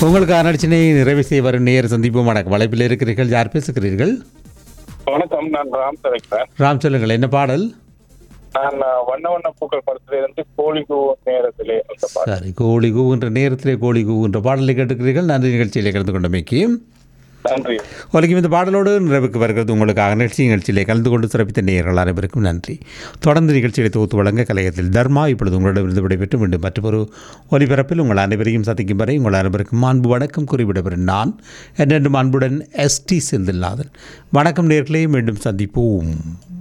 உங்களுக்கு அனர்ச்சனை நிறைவு செய்ய வரும் நேர் சந்திப்போம் வணக்கம் வலைப்பில் இருக்கிறீர்கள் யார் பேசுகிறீர்கள் வணக்கம் நான் ராம் தலைக்கிறேன் ராம் சொல்லுங்கள் என்ன பாடல் நான் அஹ், வண்ண வண்ண பூக்கள் படத்துல இருந்து கோழி கூவும் நேரத்திலே அந்த பாட்டு சரி கோழி கூவுன்ற நேரத்திலே கோழி கூவுன்ற பாடலை கேட்டுக்கிறீர்கள் நன்றி நிகழ்ச்சியிலே கலந்து கொண்டமைக்கு நன்றி உலகம் இந்த பாடலோடு நிறைவுக்கு வருகிறது உங்களுக்காக நிகழ்ச்சி நிகழ்ச்சியிலே கலந்து கொண்டு சிறப்பித்த நேயர்கள் அனைவருக்கும் நன்றி தொடர்ந்து நிகழ்ச்சியை தொகுத்து வழங்க கலையத்தில் தர்மா இப்பொழுது உங்களிடமிருந்து விடைபெற்று மீண்டும் மற்றொரு ஒலிபரப்பில் உங்கள் அனைவரையும் சந்திக்கும் வரை உங்கள் அனைவருக்கும் அன்பு வணக்கம் கூறிவிடப்பெறும் நான் என்றென்றும் அன்புடன் எஸ்டி செந்தில்நாதன் வணக்கம் நேர்களே மீண்டும் சந்திப்போம்